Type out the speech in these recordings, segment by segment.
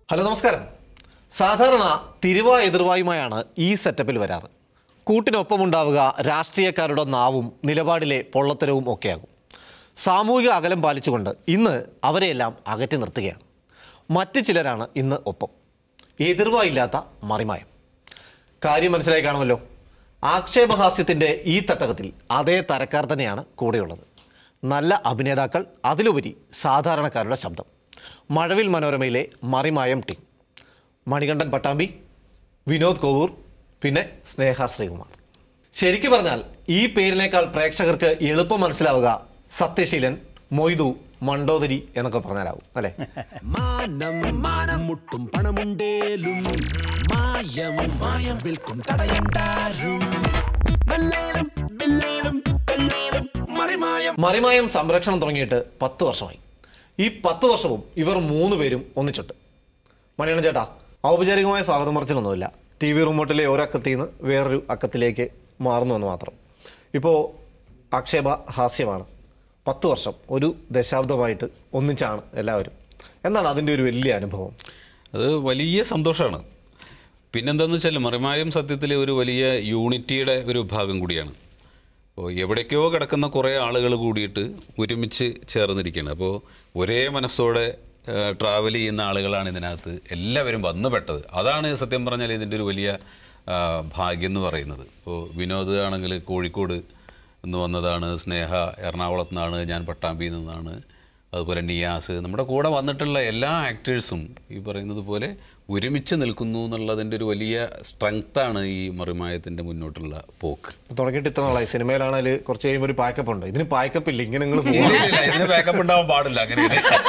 Hello നമസ്കാരം സാധാരണ തിരുവാ എതിർവായുമായാണ് ഈ സെറ്റപ്പിൽ വരാറ് കൂട്ടിനൊപ്പമുണ്ടാവുക രാഷ്ട്രീയക്കാരുടെ നാവും നിലപാടിലെ പൊള്ളത്തരവും ഒക്കെയാകും സാമൂഹിക അകലം പാലിച്ചുകൊണ്ട് ഇന്ന് അവരെയെല്ലാം അകറ്റി നിർത്തുകയാണ് മറ്റു ചിലരാണ് ഇന്ന് ഒപ്പം എതിർവായില്ലാത്ത മറിമായം കാര്യം മനസ്സിലായി കാണുമല്ലോ ആക്ഷേപഹാസ്യത്തിൻ്റെ ഈ തട്ടകത്തിൽ അതേ തരക്കാർ തന്നെയാണ് കൂടെയുള്ളത് നല്ല അഭിനേതാക്കൾ അതിലുപരി സാധാരണക്കാരുടെ ശബ്ദം മഴവിൽ മനോരമയിലെ മറിമായം ടീം മണികണ്ഠൻ പട്ടാമ്പി വിനോദ് കോവൂർ പിന്നെ സ്നേഹ ശ്രീകുമാർ ശരിക്കു പറഞ്ഞാൽ ഈ പേരിനേക്കാൾ പ്രേക്ഷകർക്ക് എളുപ്പം മനസ്സിലാവുക സത്യശീലൻ മൊയ്തു മണ്ടോദരി എന്നൊക്കെ പറഞ്ഞാലാവും അല്ലേ മാനം മാനം മുട്ടും പണമുണ്ടേലും മായം മായം വിൽക്കും തടയണ്ടാരും നല്ലേലും ബില്ലേലും പെണ്ണേലും മറിമായം മറിമായം സംരക്ഷണം തുടങ്ങിയിട്ട് പത്ത് വർഷമായി ഈ പത്ത് വർഷവും ഇവർ മൂന്ന് പേരും ഒന്നിച്ചിട്ട് മണിയണ്ണ ചേട്ടാ ഔപചാരികമായ സ്വാഗതം പറച്ചിലൊന്നുമില്ല ടി വി റിമോട്ടിലെ ഒരു അക്കത്തിൽ നിന്ന് വേറൊരു അക്കത്തിലേക്ക് മാറുന്നു എന്ന് മാത്രം ഇപ്പോൾ ആക്ഷേപ ഹാസ്യമാണ് പത്ത് വർഷം ഒരു ദശാബ്ദമായിട്ട് ഒന്നിച്ചാണ് എല്ലാവരും എന്താണ് അതിൻ്റെ ഒരു വലിയ അനുഭവം അത് വലിയ സന്തോഷമാണ് പിന്നെന്താന്ന് വെച്ചാൽ മറിമായം സത്യത്തിൽ ഒരു വലിയ യൂണിറ്റിയുടെ ഒരു ഭാഗം കൂടിയാണ് അപ്പോൾ എവിടേക്കോ കിടക്കുന്ന കുറേ ആളുകൾ കൂടിയിട്ട് ഒരുമിച്ച് ചേർന്നിരിക്കുകയാണ് അപ്പോൾ ഒരേ മനസ്സോടെ ട്രാവൽ ചെയ്യുന്ന ആളുകളാണ് ഇതിനകത്ത് എല്ലാവരും വന്നുപെട്ടത് അതാണ് സത്യം പറഞ്ഞാൽ ഇതിൻ്റെ ഒരു വലിയ ആ, ഭാഗ്യം എന്ന് പറയുന്നത് ഇപ്പോൾ വിനോദ് ആണെങ്കിൽ കോഴിക്കോട് നിന്ന് വന്നതാണ് സ്നേഹ എറണാകുളത്ത് നിന്നാണ് ഞാൻ പട്ടാമ്പിയിൽ നിന്നാണ് അതുപോലെ നിയാസ് നമ്മുടെ കൂടെ വന്നിട്ടുള്ള എല്ലാ ആക്ടേഴ്സും ഈ പറയുന്നത് പോലെ ഒരുമിച്ച് നിൽക്കുന്നു എന്നുള്ളതിൻ്റെ ഒരു വലിയ സ്ട്രെങ്ത്താണ് ഈ മറിമായത്തിൻ്റെ മുന്നോട്ടുള്ള പോക്ക് തുടങ്ങിയിട്ട് ഇത്ര നാളായി സിനിമയിലാണെങ്കിൽ കുറച്ച് കഴിയുമ്പോൾ ഒരു പാക്കപ്പ് ഉണ്ട് ഇതിന് പാക്കപ്പ് ഇല്ല ഇങ്ങനെ നിങ്ങൾ ഇല്ല, ഇല്ല, ഇല്ല, ഇതിന് ബാക്കപ്പ് ഉണ്ടാവാൻ പാടില്ല അങ്ങനെ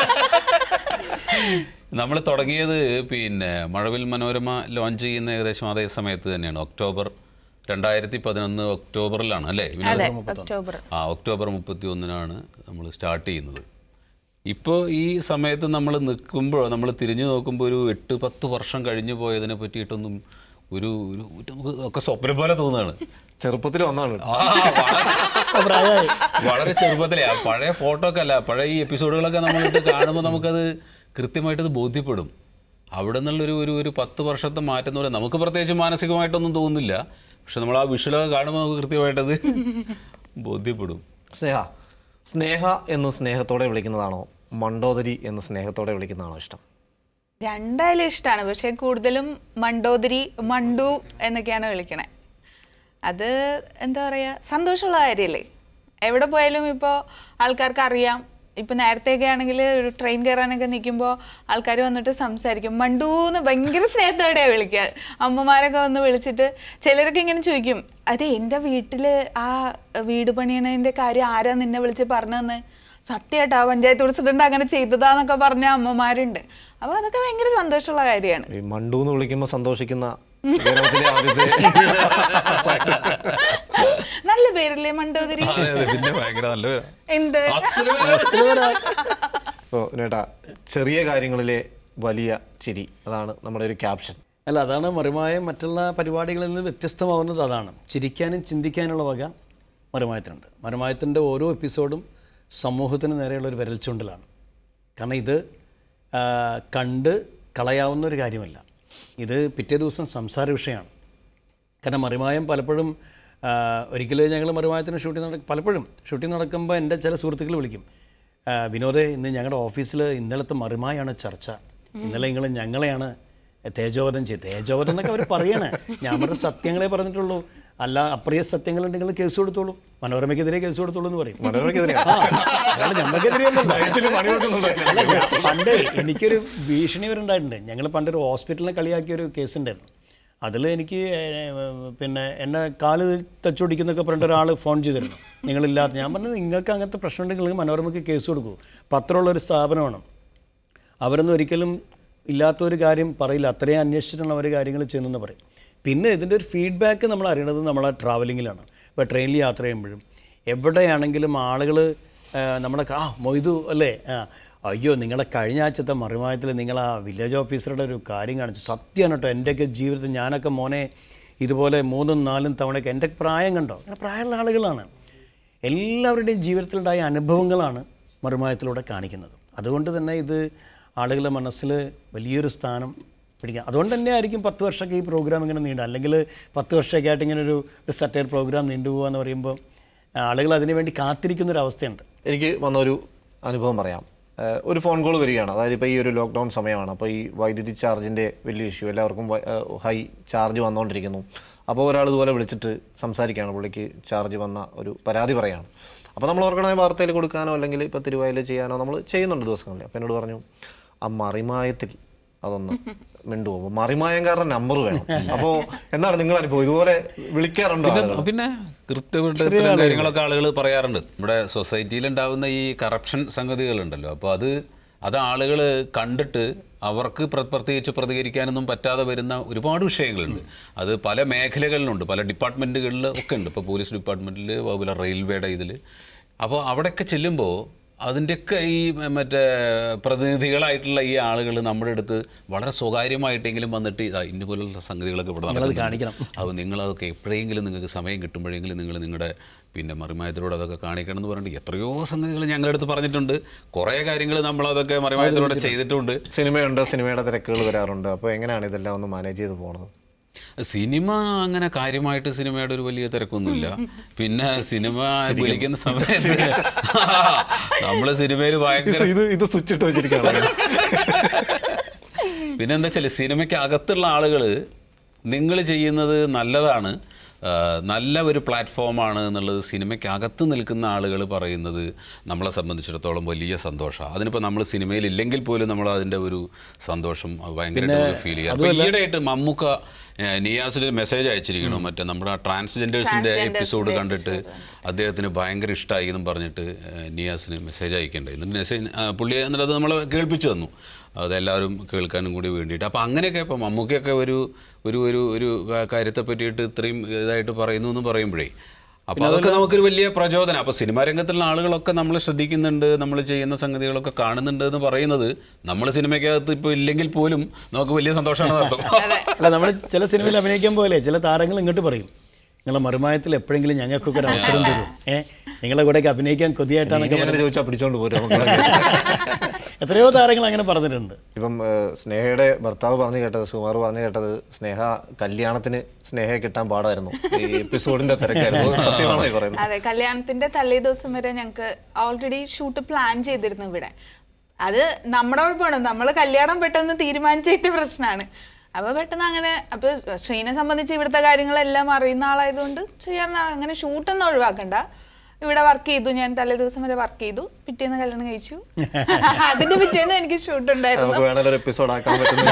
നമ്മൾ തുടങ്ങിയത് പിന്നെ മഴവിൽ മനോരമ ലോഞ്ച് ചെയ്യുന്ന ഏകദേശം അതേ സമയത്ത് തന്നെയാണ് ഒക്ടോബർ രണ്ടായിരത്തി പതിനൊന്ന് ഒക്ടോബറിലാണ് അല്ലേ വിനോദ്? ഒക്ടോബർ ആ ഒക്ടോബർ മുപ്പത്തി ഒന്നിനാണ് നമ്മൾ സ്റ്റാർട്ട് ചെയ്യുന്നത് ഇപ്പോൾ ഈ സമയത്ത് നമ്മൾ നിൽക്കുമ്പോൾ നമ്മൾ തിരിഞ്ഞു നോക്കുമ്പോൾ ഒരു എട്ട് പത്ത് വർഷം കഴിഞ്ഞു പോയതിനെ പറ്റിയിട്ടൊന്നും ഒരു ഒരു ഒരു നമുക്ക് ഒക്കെ സ്വപ്നം പോലെ തോന്നുകയാണ് ചെറുപ്പത്തിൽ വന്നാണ് ആ, വളരെ- വളരെ ചെറുപ്പത്തിലെ ആ പഴയ ഫോട്ടോ ഒക്കെ അല്ല പഴയ ഈ എപ്പിസോഡുകളൊക്കെ നമ്മളിട്ട് കാണുമ്പോൾ നമുക്കത് കൃത്യമായിട്ട് അത് ബോധ്യപ്പെടും അവിടെ നിന്നുള്ളൊരു ഒരു ഒരു പത്ത് വർഷത്തെ മാറ്റം എന്ന് പറയുന്നത് നമുക്ക് പ്രത്യേകിച്ച് മാനസികമായിട്ടൊന്നും തോന്നുന്നില്ല പക്ഷെ നമ്മൾ ആ വിഷ്വലൊക്കെ കാണുമ്പോൾ നമുക്ക് കൃത്യമായിട്ടത് ബോധ്യപ്പെടും സ്നേഹ സ്നേഹ എന്ന് സ്നേഹത്തോടെ വിളിക്കുന്നതാണോ മണ്ടോദരി എന്ന് സ്നേഹത്തോടെ വിളിക്കുന്നതാണോ ഇഷ്ടം രണ്ടായാലും ഇഷ്ടമാണ് പക്ഷെ കൂടുതലും മണ്ടോദരി മണ്ടു എന്നൊക്കെയാണ് വിളിക്കണേ അത് എന്താ പറയുക സന്തോഷമുള്ള കാര്യമല്ലേ എവിടെ പോയാലും ഇപ്പോൾ ആൾക്കാർക്ക് അറിയാം ഇപ്പം നേരത്തെയൊക്കെ ആണെങ്കിൽ ഒരു ട്രെയിൻ കയറാനൊക്കെ നിൽക്കുമ്പോൾ ആൾക്കാർ വന്നിട്ട് സംസാരിക്കും മണ്ടൂന്ന് ഭയങ്കര സ്നേഹത്തോടെയാണ് വിളിക്കുക അമ്മമാരൊക്കെ വന്ന് വിളിച്ചിട്ട് ചിലരൊക്കെ ഇങ്ങനെ ചോദിക്കും അതെ എൻ്റെ വീട്ടിൽ ആ വീട് പണിയണതിൻ്റെ കാര്യം ആരാ നിന്നെ വിളിച്ച് പറഞ്ഞതെന്ന് സത്യമായിട്ടാ പഞ്ചായത്ത് പ്രസിഡന്റ് അങ്ങനെ ചെയ്തതാന്നൊക്കെ പറഞ്ഞ അമ്മമാരുണ്ട് അപ്പൊ അതൊക്കെ ഭയങ്കര സന്തോഷമുള്ള കാര്യമാണ് ഈ മണ്ടു എന്ന് വിളിക്കുമ്പോൾ സന്തോഷിക്കുന്ന കേരളത്തിലെ ആദ്യത്തെ നല്ല പേരല്ലേ മണ്ടോദരി അതെ അതെ പിന്നെ ഭയങ്കര നല്ല പേരാ. എന്ത് ഓ നേട്ടാ ചെറിയ കാര്യങ്ങളിലെ വലിയ ചിരി അതാണ് നമ്മുടെ ഒരു ക്യാപ്ഷൻ അല്ല അതാണ് മറിമായം മറ്റുള്ള പരിപാടികളിൽ നിന്ന് വ്യത്യസ്തമാവുന്നത് അതാണ് ചിരിക്കാനും ചിന്തിക്കാനുള്ള വക മറിമായത്തിനുണ്ട് മറിമായത്തിൻ്റെ ഓരോ എപ്പിസോഡും സമൂഹത്തിന് നേരെയുള്ള ഒരു വിരൽച്ചുണ്ടലാണ് കാരണം ഇത് ആ, കണ്ട് കളയാവുന്ന ഒരു കാര്യമല്ല ഇത് പിറ്റേ ദിവസം സംസാര വിഷയമാണ് കാരണം മറിമായം പലപ്പോഴും ആ, ഒരിക്കലും ഞങ്ങൾ മറിമായത്തിന് ഷൂട്ടിംഗ് നട പലപ്പോഴും ഷൂട്ടിംഗ് നടക്കുമ്പോൾ എൻ്റെ ചില സുഹൃത്തുക്കൾ വിളിക്കും ആ, വിനോദേ ഇന്ന് ഞങ്ങളുടെ ഓഫീസിൽ ഇന്നലത്തെ മറിമായാണ് ചർച്ച ഇന്നലെ നിങ്ങൾ ഞങ്ങളെയാണ് തേജോവധം ചെയ്ത് തേജോവധം എന്നൊക്കെ അവർ പറയണേ ഞാൻ പറഞ്ഞ സത്യങ്ങളെ പറഞ്ഞിട്ടുള്ളൂ അല്ല അപ്രിയ സത്യങ്ങളുണ്ടെങ്കിൽ കേസ് കൊടുത്തോളൂ മനോരമയ്ക്കെതിരെ കേസ് കൊടുത്തോളൂ എന്ന് പറയും മനോരമയ്ക്കെതിരെയാ? ആ, അല്ലാണ്ട് ഞമ്മക്കെതിരെയൊന്നുമല്ല. വയസ്സിന് പണി കൊടുക്കുന്നുണ്ടോ? അല്ല, ഞാൻ പണ്ട് എനിക്കൊരു ഭീഷണി വരെ ഉണ്ടായിട്ടുണ്ട് ഞങ്ങൾ പണ്ടൊരു ഹോസ്പിറ്റലിനെ കളിയാക്കിയ ഒരു കേസ് ഉണ്ടായിരുന്നു അതിൽ എനിക്ക് ഏഹ്, പിന്നെ എന്നെ കാല് തച്ചൊടിക്കുന്നൊക്കെ പറഞ്ഞ ഒരാൾ ഫോൺ ചെയ്തിരുന്നു നിങ്ങളില്ലാത്ത ഞാൻ പറഞ്ഞത് നിങ്ങൾക്ക് അങ്ങനത്തെ പ്രശ്നം ഉണ്ടെങ്കിൽ നിങ്ങൾ മനോരമയ്ക്ക് കേസ് കൊടുക്കൂ പത്രമുള്ള ഒരു സ്ഥാപനമാണ് അവരൊന്നും ഒരിക്കലും ഇല്ലാത്തൊരു കാര്യം പറയില്ല അത്രയും അന്വേഷിച്ചിട്ടാണ് അവർ കാര്യങ്ങൾ ചെയ്യുന്നതെന്ന് പറയും പിന്നെ ഇതിൻ്റെ ഒരു ഫീഡ്ബാക്ക് നമ്മൾ അറിയണത് നമ്മളെ ട്രാവലിങ്ങിലാണ് ഇപ്പോൾ ട്രെയിനിൽ യാത്ര ചെയ്യുമ്പോഴും എവിടെയാണെങ്കിലും ആളുകൾ നമ്മുടെ ക- ആ മൊയ്തു അല്ലേ ആ അയ്യോ നിങ്ങളെ കഴിഞ്ഞ ആഴ്ചത്തെ മറിമായത്തിൽ നിങ്ങൾ ആ വില്ലേജ് ഓഫീസറുടെ ഒരു കാര്യം കാണിച്ചു സത്യമാണ് കേട്ടോ എൻ്റെയൊക്കെ ജീവിതത്തിൽ ഞാനൊക്കെ മോനെ ഇതുപോലെ മൂന്നും നാലും തവണയൊക്കെ എൻ്റെ പ്രായം കണ്ടോ അങ്ങനെ പ്രായമുള്ള ആളുകളാണ് എല്ലാവരുടെയും ജീവിതത്തിലുണ്ടായ അനുഭവങ്ങളാണ് മറുമായത്തിലൂടെ കാണിക്കുന്നത് അതുകൊണ്ട് തന്നെ ഇത് ആളുകളുടെ മനസ്സിൽ വലിയൊരു സ്ഥാനം പിടിക്കാം അതുകൊണ്ട് തന്നെ ആയിരിക്കും പത്ത് വർഷമൊക്കെ ഈ പ്രോഗ്രാം ഇങ്ങനെ നീണ്ട അല്ലെങ്കിൽ പത്ത് വർഷമൊക്കെ ആയിട്ട് ഇങ്ങനെ ഒരു ഒരു സറ്റയർ പ്രോഗ്രാം നീണ്ടുപോകുക എന്ന് പറയുമ്പോൾ ആളുകൾ അതിനു വേണ്ടി കാത്തിരിക്കുന്ന ഒരു അവസ്ഥയുണ്ട് എനിക്ക് വന്ന ഒരു അനുഭവം പറയാം ഏഹ് ഒരു ഫോൺ കോൾ വരികയാണ് അതായത് ഇപ്പോൾ ഈ ഒരു ലോക്ക്ഡൗൺ സമയമാണ് അപ്പോൾ ഈ വൈദ്യുതി ചാർജിൻ്റെ വലിയ ഇഷ്യൂ എല്ലാവർക്കും വ- ഏഹ് ഹൈ ചാർജ് വന്നുകൊണ്ടിരിക്കുന്നു അപ്പോൾ ഒരാൾ ഇതുപോലെ വിളിച്ചിട്ട് സംസാരിക്കുകയാണ് പുള്ളിക്ക് ചാർജ് വന്ന ഒരു പരാതി പറയാണ് അപ്പോൾ നമ്മൾ ഓർക്കണ വാർത്തയിൽ കൊടുക്കാനോ അല്ലെങ്കിൽ ഇപ്പോൾ തിരുവായിൽ ചെയ്യാനോ നമ്മൾ ചെയ്യുന്നുണ്ട് ദിവസങ്ങളിൽ അപ്പോൾ എന്നോട് പറഞ്ഞു ആ മറിമായത്തിൽ അതൊന്ന് മിണ്ടുപോകും മറിമായംകാരുടെ നമ്പർ വേണം അപ്പോൾ എന്താണ് നിങ്ങൾ അനുഭവം ഇതുപോലെ വിളിക്കാറുണ്ടോ പിന്നെ ആളുകൾ? പിന്നെ കൃത്യമായിട്ട് ഇത്തരം കാര്യങ്ങളൊക്കെ ആളുകൾ പറയാറുണ്ട് നമ്മുടെ സൊസൈറ്റിയിൽ ഉണ്ടാകുന്ന ഈ കറപ്ഷൻ സംഗതികളുണ്ടല്ലോ അപ്പോൾ അത് അത് ആളുകൾ കണ്ടിട്ട് അവർക്ക് പ്ര- പ്രത്യേകിച്ച് പ്രതികരിക്കാനൊന്നും പറ്റാതെ വരുന്ന ഒരുപാട് വിഷയങ്ങളുണ്ട് അത് പല മേഖലകളിലുണ്ട് പല ഡിപ്പാർട്ട്മെൻറ്റുകളിൽ ഒക്കെ ഉണ്ട് ഇപ്പോൾ പോലീസ് ഡിപ്പാർട്ട്മെൻറ്റിൽ അതുപോലെ റെയിൽവേയുടെ ഇതിൽ അപ്പോൾ അവിടെയൊക്കെ ചെല്ലുമ്പോൾ അതിൻ്റെയൊക്കെ ഈ മറ്റേ പ്രതിനിധികളായിട്ടുള്ള ഈ ആളുകൾ നമ്മുടെ അടുത്ത് വളരെ സ്വകാര്യമായിട്ടെങ്കിലും വന്നിട്ട് ഇതാ ഇന്ന പോലുള്ള സംഗതികളൊക്കെ ഇവിടെ നടക്കുന്നുണ്ട്. കാണിക്കണം. അപ്പോൾ നിങ്ങളതൊക്കെ എപ്പോഴെങ്കിലും നിങ്ങൾക്ക് സമയം കിട്ടുമ്പോഴെങ്കിലും നിങ്ങൾ നിങ്ങളുടെ പിന്നെ മറിമായത്തിലൂടെ അതൊക്കെ കാണിക്കണം എന്ന് പറഞ്ഞിട്ട് എത്രയോ സംഗതികൾ ഞങ്ങളുടെ അടുത്ത് പറഞ്ഞിട്ടുണ്ട് കുറേ കാര്യങ്ങൾ നമ്മളതൊക്കെ മറിമായത്തിലൂടെ ചെയ്തിട്ടുണ്ട് സിനിമയുണ്ട് സിനിമയുടെ തിരക്കുകൾ വരാറുണ്ട് അപ്പോൾ എങ്ങനെയാണ് ഇതെല്ലാം ഒന്ന് മാനേജ് ചെയ്ത് പോകുന്നത് സിനിമ അങ്ങനെ കാര്യമായിട്ട് സിനിമയുടെ ഒരു വലിയ തിരക്കൊന്നുമില്ല പിന്നെ സിനിമ വിളിക്കുന്ന സമയത്ത് നമ്മൾ സിനിമയിൽ ഭയങ്കര ഇത് ഇത് സ്വിച്ച് ഇട്ട് വെച്ചിരിക്കുകയാണ് പിന്നെ എന്താ വെച്ചാൽ സിനിമയ്ക്ക് അകത്തുള്ള ആളുകൾ നിങ്ങൾ ചെയ്യുന്നത് നല്ലതാണ് ആ, നല്ല ഒരു പ്ലാറ്റ്ഫോമാണ് എന്നുള്ളത് സിനിമയ്ക്ക് അകത്ത് നിൽക്കുന്ന ആളുകൾ പറയുന്നത് നമ്മളെ സംബന്ധിച്ചിടത്തോളം വലിയ സന്തോഷമാണ് അതിനിപ്പോൾ നമ്മൾ സിനിമയിൽ ഇല്ലെങ്കിൽ പോലും നമ്മൾ അതിൻ്റെ ഒരു സന്തോഷം ഭയങ്കരമായിട്ട് ഫീൽ ചെയ്യുക അപ്പോൾ ഈയിടെയായിട്ട് മമ്മൂക്ക ഏ, നിയാസിന് ഒരു മെസ്സേജ് അയച്ചിരിക്കണു മറ്റേ നമ്മുടെ ട്രാൻസ്ജെൻഡേഴ്സിൻ്റെ എപ്പിസോഡ് കണ്ടിട്ട് അദ്ദേഹത്തിന് ഭയങ്കര ഇഷ്ടമായി എന്നും പറഞ്ഞിട്ട് ഏ, നിയാസിന് മെസ്സേജ് അയക്കേണ്ടായി എന്നിട്ട് മെസ്സേജ് ആ, പുള്ളി എന്നിട്ട് അത് നമ്മളെ കേൾപ്പിച്ചു തന്നു അതെല്ലാവരും കേൾക്കാനും കൂടി വേണ്ടിയിട്ട് അപ്പോൾ അങ്ങനെയൊക്കെ ഇപ്പോൾ മമ്മൂക്കയൊക്കെ ഒരു ഒരു ഒരു ഒരു കാ- കാര്യത്തെ പറ്റിയിട്ട് ഇത്രയും ഇതായിട്ട് പറയുന്നു എന്ന് പറയുമ്പോഴേ അപ്പോൾ അതൊക്കെ നമുക്കൊരു വലിയ പ്രചോദനം അപ്പോൾ സിനിമാ രംഗത്തുള്ള ആളുകളൊക്കെ നമ്മൾ ശ്രദ്ധിക്കുന്നുണ്ട് നമ്മൾ ചെയ്യുന്ന സംഗതികളൊക്കെ കാണുന്നുണ്ട് എന്ന് പറയുന്നത് നമ്മൾ സിനിമയ്ക്കകത്ത് ഇപ്പോൾ ഇല്ലെങ്കിൽ പോലും നമുക്ക് വലിയ സന്തോഷമാണ് അർത്ഥം അല്ല നമ്മൾ ചില സിനിമയിൽ അഭിനയിക്കാൻ പോലെ ചില താരങ്ങൾ ഇങ്ങോട്ട് പറയും നിങ്ങളെ മറുമായത്തിൽ എപ്പോഴെങ്കിലും ഞങ്ങൾക്കൊക്കെ ഒരു അവസരം തരും ഏ നിങ്ങളെ കൂടെയൊക്കെ അഭിനയിക്കാൻ കൊതിയായിട്ടാന്നൊക്കെ അങ്ങനെ ചോദിച്ചാൽ പിടിച്ചോണ്ട് പോരും നമുക്ക് എത്രയോ താരങ്ങൾ അങ്ങനെ പറഞ്ഞിട്ടുണ്ട് ഇപ്പം ഏഹ്, സ്നേഹയുടെ ഭർത്താവ് പറഞ്ഞു കേട്ടത് സുമാർ പറഞ്ഞു കേട്ടത് സ്നേഹ കല്യാണത്തിന് സ്നേഹയെ കിട്ടാൻ പാടായിരുന്നു ഈ എപ്പിസോഡിന്റെ തിരക്കായിരുന്നു അത് സത്യമാണോ ഈ പറയുന്നത് അതെ കല്യാണത്തിന്റെ തലേ ദിവസം വരെ ഞങ്ങൾക്ക് ഓൾറെഡി ഷൂട്ട് പ്ലാൻ ചെയ്തിരുന്നു ഇവിടെ അത് നമ്മുടെ കുഴപ്പമാണ് നമ്മൾ കല്യാണം പെട്ടെന്ന് തീരുമാനിച്ചിട്ട് പ്രശ്നമാണ് അപ്പൊ പെട്ടെന്ന് അങ്ങനെ അപ്പൊ ശ്രീനെ സംബന്ധിച്ച് ഇവിടുത്തെ കാര്യങ്ങളെല്ലാം അറിയുന്ന ആളായതുകൊണ്ട് ചെയ്യാൻ അങ്ങനെ ഷൂട്ടൊന്നും ഒഴിവാക്കണ്ട ഇവിടെ വർക്ക് ചെയ്തു ഞാൻ തലേ ദിവസം വരെ വർക്ക് ചെയ്തു പിറ്റേന്ന് കല്യാണം കഴിച്ചു അതിന്റെ പിറ്റേന്ന് എനിക്ക് ഷൂട്ട് ഉണ്ടായിരുന്നു നമുക്ക് വേണമെങ്കിൽ ഒരു എപ്പിസോഡ് ആക്കാൻ പറ്റുന്ന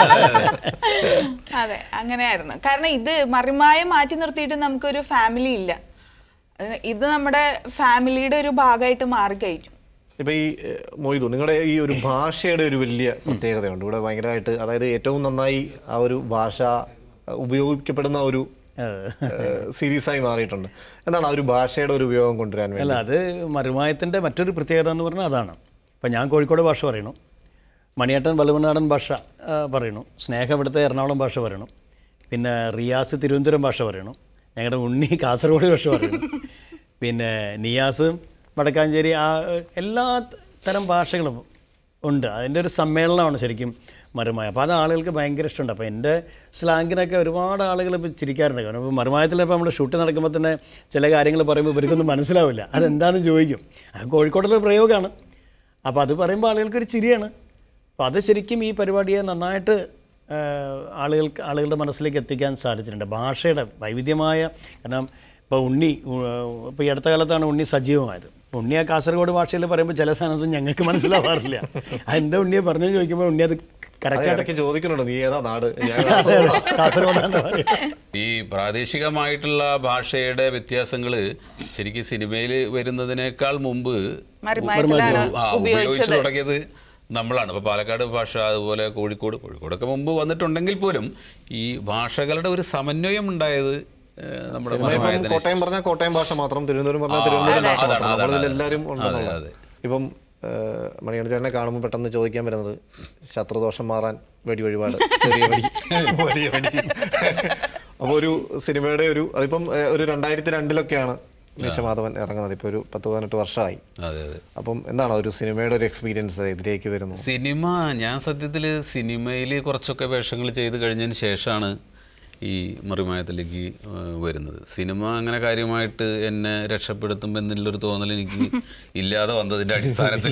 അതെ അങ്ങനെയായിരുന്നു കാരണം ഇത് മറിമായ മാറ്റി നിർത്തിയിട്ട് നമുക്കൊരു ഫാമിലി ഇല്ല അത് ഇത് നമ്മുടെ ഫാമിലിയുടെ ഒരു ഭാഗമായിട്ട് മാറിക്കഴിഞ്ഞു ഇപ്പൊ ഈ ഏഹ്, മൊയ്തു നിങ്ങളുടെ ഈ ഒരു ഭാഷയുടെ ഒരു വലിയ പ്രത്യേകതയുണ്ട് ഇവിടെ ഭയങ്കരമായിട്ട് അതായത് ഏറ്റവും നന്നായി ആ ഒരു ഭാഷ അഹ് ഉപയോഗിക്കപ്പെടുന്ന ഒരു സീരീസായി മാറിയിട്ടുണ്ട് എന്താണ് ആ ഒരു ഭാഷയുടെ ഒരു ഉപയോഗം കൊണ്ടുവരാൻ വേണ്ടി അല്ല അത് മറുമായത്തിൻ്റെ മറ്റൊരു പ്രത്യേകത എന്ന് പറഞ്ഞാൽ അതാണ് ഇപ്പം ഞാൻ കോഴിക്കോട് ഭാഷ പറയണു മണിയേട്ടൻ വലുവനാടൻ ഭാഷ ആ, പറയണു സ്നേഹ ഇവിടുത്തെ എറണാകുളം ഭാഷ പറയണു പിന്നെ റിയാസ് തിരുവനന്തപുരം ഭാഷ പറയണു ഞങ്ങളുടെ ഉണ്ണി കാസർഗോഡ് ഭാഷ പറയണു പിന്നെ നിയാസ് വടക്കാഞ്ചേരി ആ എല്ലാ തരം ഭാഷകളും ഉണ്ട് അതിൻ്റെ ഒരു സമ്മേളനമാണ് ശരിക്കും മറുമായ അപ്പോൾ അത് ആളുകൾക്ക് ഭയങ്കര ഇഷ്ടമുണ്ട് അപ്പോൾ എൻ്റെ സ്ലാങ്ങിനൊക്കെ ഒരുപാട് ആളുകൾ ഇപ്പോൾ ചിരിക്കാറുണ്ട് കാരണം ഇപ്പോൾ മറുമായത്തിൽ ഇപ്പോൾ നമ്മൾ ഷൂട്ട് നടക്കുമ്പോൾ തന്നെ ചില കാര്യങ്ങൾ പറയുമ്പോൾ ഇവർക്കൊന്നും മനസ്സിലാവില്ല അതെന്താണെന്ന് ചോദിക്കും അത് കോഴിക്കോടുള്ള പ്രയോഗമാണ് അപ്പോൾ അത് പറയുമ്പോൾ ആളുകൾക്കൊരു ചിരിയാണ് അപ്പോൾ അത് ശരിക്കും ഈ പരിപാടിയെ നന്നായിട്ട് ആ, ആളുകൾക്ക് ആളുകളുടെ മനസ്സിലേക്ക് എത്തിക്കാൻ സാധിച്ചിട്ടുണ്ട് ഭാഷയുടെ വൈവിധ്യമായ കാരണം ഇപ്പോൾ ഉണ്ണി ഇപ്പോൾ ഈ അടുത്ത കാലത്താണ് ഉണ്ണി സജീവമായത് ഉണ്ണി ആ കാസർഗോഡ് ഭാഷയിൽ പറയുമ്പോൾ ചില സാധനത്തും ഞങ്ങൾക്ക് മനസ്സിലാവാറില്ല അതെന്താ ഉണ്ണിയെ പറഞ്ഞു ചോദിക്കുമ്പോൾ ഉണ്ണി അത് അത് കറക്റ്റായിട്ട് ഇടയ്ക്ക് ചോദിക്കുന്നുണ്ട് നീ ഏതാ നാട് ഞാൻ കാസർഗോഡാണ് പറയുക ഈ പ്രാദേശികമായിട്ടുള്ള ഭാഷയുടെ വ്യത്യാസങ്ങൾ ശരിക്കും സിനിമയിൽ വരുന്നതിനേക്കാൾ മുമ്പ് മറിമായത്തിലാണ് ആ, ഉപയോഗിച്ചു തുടങ്ങിയത് നമ്മളാണ് ഇപ്പോൾ പാലക്കാട് ഭാഷ അതുപോലെ കോഴിക്കോട് കോഴിക്കോടൊക്കെ മുമ്പ് വന്നിട്ടുണ്ടെങ്കിൽ പോലും ഈ ഭാഷകളുടെ ഒരു സമന്വയം ഉണ്ടായത് ഏഹ്, നമ്മുടെ ഇപ്പം മലയാളത്തിന് കോട്ടയം പറഞ്ഞാൽ കോട്ടയം ഭാഷ മാത്രം തിരുവനന്തപുരം പറഞ്ഞാൽ തിരുവനന്തപുരം ഭാഷ അതാണ്, മാത്രം അതാണ്, നമ്മളിൽ എല്ലാവരും ഉണ്ടെന്നുള്ളത് അതെ. ഇപ്പം മണിയണ ചേട്ടനെ കാണുമ്പോൾ പെട്ടെന്ന് ചോദിക്കാൻ വരുന്നത് ശത്രുദോഷം മാറാൻ വെടി വഴിപാട് ചെറിയ വെടി വലിയ വെടി അപ്പോൾ ഒരു സിനിമയുടെ ഒരു അതിപ്പം ഏഹ്, ഒരു രണ്ടായിരത്തി രണ്ടിലൊക്കെയാണ് നിശമാധവൻ ഇറങ്ങുന്നത് ഇപ്പോൾ ഒരു പത്ത് പതിനെട്ട് വർഷമായി അതെ അതെ അപ്പം എന്താണ് ഒരു സിനിമയുടെ ഒരു എക്സ്പീരിയൻസ് ഇതിലേക്ക് വരുന്നു സിനിമ ഞാൻ സത്യത്തിൽ സിനിമയിൽ കുറച്ചൊക്കെ വേഷങ്ങൾ ചെയ്ത് കഴിഞ്ഞതിന് ശേഷമാണ് ഈ മറിമായത്തിലേക്ക് ഏഹ്, വരുന്നത് സിനിമ അങ്ങനെ കാര്യമായിട്ട് എന്നെ രക്ഷപ്പെടുത്തും എന്നുള്ളൊരു തോന്നൽ എനിക്ക് ഇല്ലാതെ വന്നതിൻ്റെ അടിസ്ഥാനത്തിൽ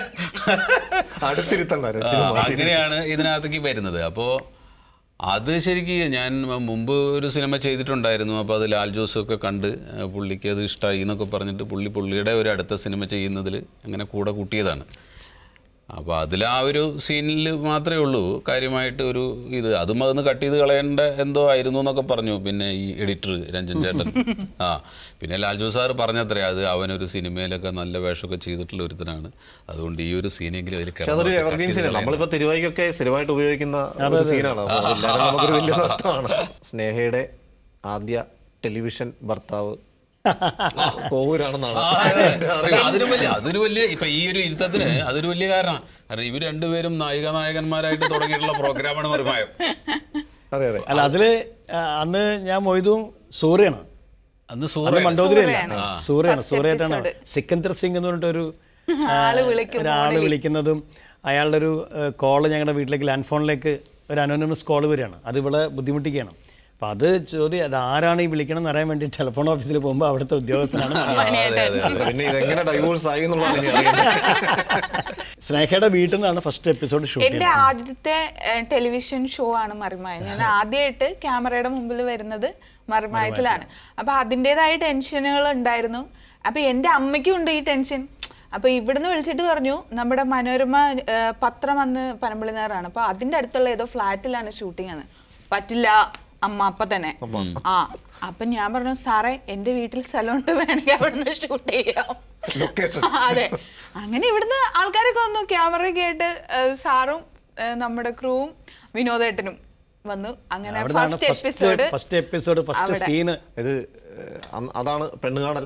അടുത്തിരുത്തണ്ടായിരുന്നു ആ, അങ്ങനെയാണ് ഇതിനകത്തേക്ക് വരുന്നത് അപ്പോൾ അത് ശരിക്കും ഞാൻ മുമ്പ് ഒരു സിനിമ ചെയ്തിട്ടുണ്ടായിരുന്നു അപ്പോൾ അത് ലാൽ ജോസൊക്കെ കണ്ട് ആ, പുള്ളിക്ക് അത് ഇഷ്ടമായി എന്നൊക്കെ പറഞ്ഞിട്ട് പുള്ളി പുള്ളിയുടെ ഒരു അടുത്ത സിനിമ ചെയ്യുന്നതിൽ അങ്ങനെ കൂടെ കൂട്ടിയതാണ് അപ്പോൾ അതിൽ ആ ഒരു സീനിൽ മാത്രമേ ഉള്ളൂ കാര്യമായിട്ട് ഒരു ഇത് അതും അതൊന്ന് കട്ട് ചെയ്ത് കളയേണ്ട എന്തോ ആയിരുന്നു എന്നൊക്കെ പറഞ്ഞു പിന്നെ ഈ എഡിറ്റർ രഞ്ജൻ ചേട്ടൻ ആ പിന്നെ ലാൽജു സാർ പറഞ്ഞത്രേ അത് അവനൊരു സിനിമയിലൊക്കെ നല്ല വേഷമൊക്കെ ചെയ്തിട്ടുള്ള ഒരുത്തനാണ് അതുകൊണ്ട് ഈ ഒരു സീനെങ്കിലും അതിൽ പക്ഷെ അതൊരു എവർഗ്രീൻ സീനാണ് നമ്മളിപ്പോ തിരുവായിക്കൊക്കെ സ്ഥിരമായിട്ട് ഉപയോഗിക്കുന്ന ഒരു സീനാണ് അപ്പോൾ എല്ലാവരും നമുക്കൊരു വലിയ നഷ്ടമാണ് സ്നേഹയുടെ ആദ്യ ടെലിവിഷൻ ഭർത്താവ് കോവൂരാണെന്നാണ് അതൊരു വലിയ അതൊരു വലിയ ഇപ്പൊ ഈ ഒരു ഇരുത്തത്തിന് അതൊരു വലിയ കാരണമാണ് കാരണം ഇവർ രണ്ടുപേരും നായിക നായകന്മാരായിട്ട് തുടങ്ങിയിട്ടുള്ള പ്രോഗ്രാമാണ് മറിമായം അതെ അതെ അല്ല അതില് ആ, അന്ന് ഞാൻ മൊയ്തും സൂര്യയാണ് അന്ന് അന്ന് സൂര്യ മണ്ടോദരിയല്ല സൂര്യയാണ് First സൂര്യയായിട്ടാണ് episode. സിക്കന്ദർ സിംഗ് എന്ന് പറഞ്ഞിട്ടൊരു ആള് വിളിക്കും ഒരാൾ വിളിക്കുന്നതും അയാളുടെ ഒരു കോള് ഞങ്ങളുടെ വീട്ടിലേക്ക് ലാൻഡ് ഫോണിലേക്ക് ഒരു അനോണിമസ് കോൾ വരികയാണ് അത് ഇവിടെ ബുദ്ധിമുട്ടിക്കുകയാണ് അപ്പം അത് ചോദ്യം അത് ആരാണ് ഈ വിളിക്കണം എന്ന് അറിയാൻ വേണ്ടി ടെലിഫോൺ ഓഫീസിൽ പോകുമ്പോൾ അവിടുത്തെ ഉദ്യോഗസ്ഥനാണ് മണിയാർ. പിന്നെ ഇതെങ്ങനെ ഡൈവോഴ്സ് ആയി എന്നുള്ളതാണ് ഇനി അറിയേണ്ടത് സ്നേഹയുടെ വീട്ടിൽ നിന്നാണ് ഫസ്റ്റ് എപ്പിസോഡ് ഷൂട്ട് എന്റെ ആദ്യത്തെ ടെലിവിഷൻ ഷോ ആണ് മറിമായ ഞാൻ ആദ്യമായിട്ട് ക്യാമറയുടെ മുമ്പിൽ വരുന്നത് മറിമായത്തിലാണ് അപ്പൊ അതിൻ്റെതായ ടെൻഷനുകൾ ഉണ്ടായിരുന്നു അപ്പൊ എന്റെ അമ്മയ്ക്കും ഉണ്ട് ഈ ടെൻഷൻ അപ്പൊ ഇവിടുന്ന് വിളിച്ചിട്ട് പറഞ്ഞു നമ്മുടെ മനോരമ ഏ, പത്രം അന്ന് പനമ്പിളിനാറാണ് അപ്പൊ അതിന്റെ അടുത്തുള്ള ഏതോ ഫ്ലാറ്റിലാണ് ഷൂട്ടിംഗ് എന്ന് പറ്റില്ല അമ്മ അപ്പൊ തന്നെ ആ അപ്പൊ ഞാൻ പറഞ്ഞു സാറേ എന്റെ വീട്ടിൽ സ്ഥലമുണ്ട് വേണമെങ്കിൽ അവിടുന്ന് ഷൂട്ട് ചെയ്യാം ലൊക്കേഷൻ ആ, അതെ അങ്ങനെ ഇവിടുന്ന് ആൾക്കാരൊക്കെ വന്നു ക്യാമറയൊക്കെ ആയിട്ട് ഏഹ്, സാറും ഏഹ്, നമ്മുടെ ക്രൂവും വിനോദേട്ടനും വന്നു അങ്ങനെ അവിടുന്നാണ് first first episode first episode first അവിടെ. സീന് ഇത് ഏഹ്, അന്ന് അതാണ് പെണ്ണുകാണൽ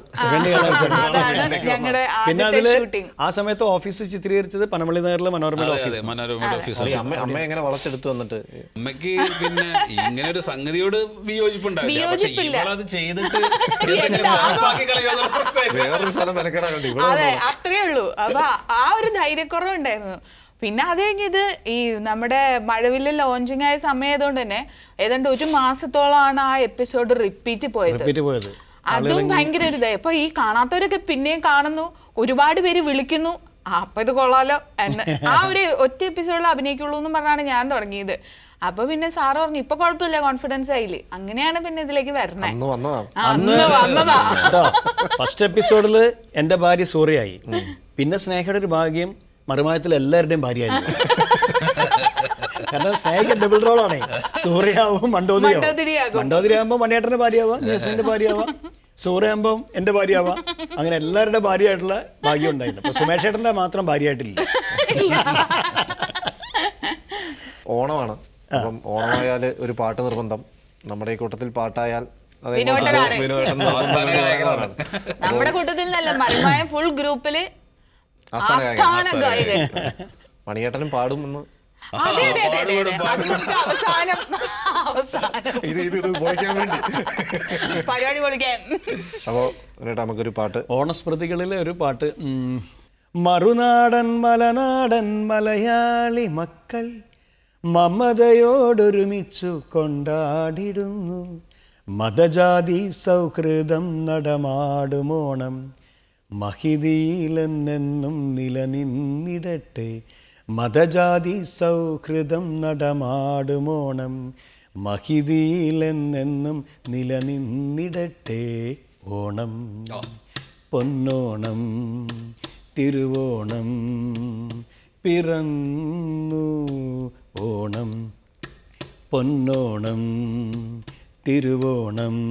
ഞങ്ങളുടെ പിന്നെ ആദ്യത്തെ അതില് ഷൂട്ടിംഗ് ആ സമയത്ത് ഓഫീസ് ചിത്രീകരിച്ചത് പനമള്ളി നഗറിലെ മനോരമയുടെ അതെ, ഓഫീസ് മനോരമയുടെ ഓഫീസ് ഈ അമ്മ അമ്മ എങ്ങനെ വളച്ചെടുത്ത് വന്നിട്ട് അമ്മയ്ക്ക് പിന്നെ ഇങ്ങനെ ഒരു സംഗതിയോട് വിയോജിപ്പുണ്ടാവില്ല പക്ഷെ വിയോജിപ്പില്ല. ഇവളത് ചെയ്തിട്ട് എന്തെങ്കിലും ഉറപ്പാക്കി കളയുമെന്നുള്ള പ്രശ്നമായിരുന്നു. വേറൊരു സ്ഥലം മെനക്കെടാൻ വേണ്ടി ഇവിടെ അതെ അത്രേ ഉള്ളൂ അപ്പൊ ആ ഒരു ധൈര്യക്കുറവുണ്ടായിരുന്നു പിന്നെ അത് കഴിഞ്ഞത് ഈ നമ്മുടെ മഴവില്ല് ലോഞ്ചിങ് ആയ സമയമായതുകൊണ്ട് തന്നെ ഏതാണ്ട് ഒരു മാസത്തോളമാണ് ആ എപ്പിസോഡ് റിപ്പീറ്റ് പോയത് റിപ്പീറ്റ് പോയത് അതും ഭയങ്കര ഒരു ഇതായി അപ്പൊ ഈ കാണാത്തവരൊക്കെ പിന്നെയും കാണുന്നു ഒരുപാട് പേര് വിളിക്കുന്നു ആ, അപ്പൊ ഇത് കൊള്ളാലോ എന്ന് ആ ഒരു ഒറ്റ എപ്പിസോഡിൽ അഭിനയിക്കുള്ളൂ എന്ന് പറഞ്ഞാണ് ഞാൻ തുടങ്ങിയത് അപ്പൊ പിന്നെ സാറ് പറഞ്ഞു ഇപ്പൊ കുഴപ്പമില്ല കോൺഫിഡൻസ് ആയില്ലേ അങ്ങനെയാണ് പിന്നെ ഇതിലേക്ക് വരണേ അന്ന് വന്നതാണ് ആ, അന്ന് വന്നതാ കേട്ടോ ഫസ്റ്റ് എപ്പിസോഡിൽ എൻ്റെ ഭാര്യ സൂര്യയായി പിന്നെ സ്നേഹയുടെ ഒരു ഭാഗ്യം മറുമായത്തിൽ എല്ലാവരുടെയും ഭാര്യയായിരുന്നു കാരണം സ്നേഹയ്ക്ക് ഡബിൾ റോളാണേ സൂര്യയാവും മണ്ടോതിരിയാവും മണ്ടോദരിയാകും. മണ്ടോതിരിയാകുമ്പോൾ മണിയേട്ടൻ്റെ ഭാര്യയാവാം ജേസന്റെ ഭാര്യയാവാം സൂര്യയാകുമ്പം എൻ്റെ ഭാര്യയാവാം അങ്ങനെ എല്ലാവരുടെ ഭാര്യയായിട്ടുള്ള ഭാഗ്യം ഉണ്ടായിരുന്നു അപ്പൊ സുമേഷ് ഏട്ടൻ്റെ മാത്രം ഭാര്യയായിട്ടില്ല ഓണമാണ് അപ്പം ഓണമായാൽ ഒരു പാട്ട് നിർബന്ധം നമ്മുടെ ഈ കൂട്ടത്തിൽ പാട്ടായാൽ അത് വിനോദനാണ്. വിനോദൻ ആസ്ഥാന ഗായകനാണ്. നമ്മുടെ കൂട്ടത്തിൽ നല്ല മറിമായ ഫുൾ ഗ്രൂപ്പില് ആസ്ഥാന ഗായകൻ. ആസ്ഥാന ഗായകൻ മണിയേട്ടനും പാടും എന്ന് അതെ അതെ അതെ അതെ അതെ. അത് നമുക്ക് അവസാനം അവസാനം ഇത് ഇത് ഇത് പൊളിക്കാൻ വേണ്ടി പരിപാടി പൊളിക്കാൻ അപ്പോൾ എന്നിട്ട് നമുക്കൊരു പാട്ട് ഓണസ്മൃതികളിലെ ഒരു പാട്ട് ഉം. മറുനാടൻ മലനാടൻ മലയാളി മക്കൾ മമതയോടൊരുമിച്ചു കൊണ്ടാടിടുന്നു മതജാതി സൗഹൃദം നടമാടുമോണം മഹിതിയിലെന്നെന്നും നിലനിന്നിടട്ടെ മതജാതി സൗഹൃദം നടമാടുമോണം മഹിതിയിലെന്നെന്നും നിലനിന്നിടട്ടെ ഓണം പൊന്നോണം തിരുവോണം പിറന്നു ഓണം പൊന്നോണം തിരുവോണം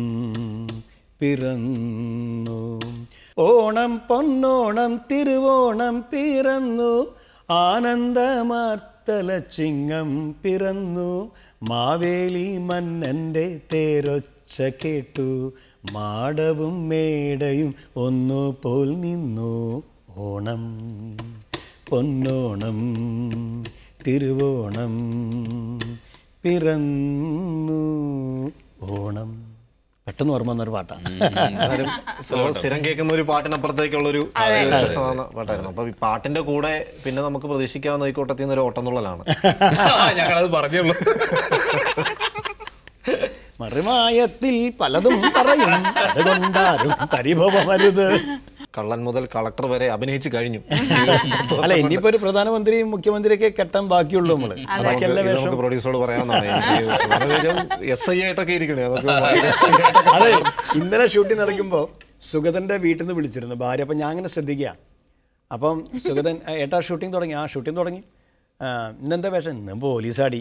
പിറന്നു ഓണം പൊന്നോണം തിരുവോണം പിറന്നു ആനന്ദമാർത്തല ചിങ്ങം പിറന്നു മാവേലി മന്നൻ്റെ തേരൊച്ച കേട്ടു മാടവും മേടയും ഒന്നുപോൽ നിന്നു ഓണം പൊന്നോണം തിരുവോണം പിറന്നു ഓണം പെട്ടെന്ന് ഓർമ്മ വന്നൊരു പാട്ടാണ് എന്നാലും നമ്മൾ സ്ഥിരം കേൾക്കുന്ന ഒരു പാട്ടിനപ്പുറത്തേക്കുള്ള ഒരു വ്യത്യസ്തമായ പാട്ടായിരുന്നു അപ്പൊ ഈ പാട്ടിന്റെ കൂടെ പിന്നെ നമുക്ക് പ്രതീക്ഷിക്കാവുന്ന ഈ കൂട്ടത്തിൽ നിന്ന് ഒരു ഓട്ടംതുള്ളലാണ് ഞങ്ങളത് പറഞ്ഞുള്ളൂ മറിമായത്തിൽ പലതും പറയും അതുകൊണ്ടാരും പരിഭവമരുത് കള്ളൻ മുതൽ കളക്ടർ വരെ അഭിനയിച്ചു കഴിഞ്ഞു അല്ല ഇനിയിപ്പോ ഒരു പ്രധാനമന്ത്രിയും മുഖ്യമന്ത്രിയൊക്കെ കെട്ടാൻ ബാക്കിയുള്ളൂ നമ്മള് ബാക്കി എല്ലാ ഇത് വേഷം നമുക്ക് പ്രൊഡ്യൂസറോട് പറയാവുന്നതാണ് എസ് ഐ ആയിട്ടൊക്കെ ഇരിക്കണേ അതൊക്കെ അതെ ഇന്നലെ ഷൂട്ടിംഗ് നടക്കുമ്പോൾ സുഗതന്റെ വീട്ടിൽ നിന്ന് വിളിച്ചിരുന്നു ഭാര്യ അപ്പം ഞാൻ അങ്ങനെ ശ്രദ്ധിക്കുക അപ്പം സുഗതൻ "ആ, ഏട്ടാ ഷൂട്ടിംഗ് തുടങ്ങി ആ ഷൂട്ടിംഗ് തുടങ്ങി ആ, ഇന്നെന്താ വേഷം ഇന്ന് പോലീസാടി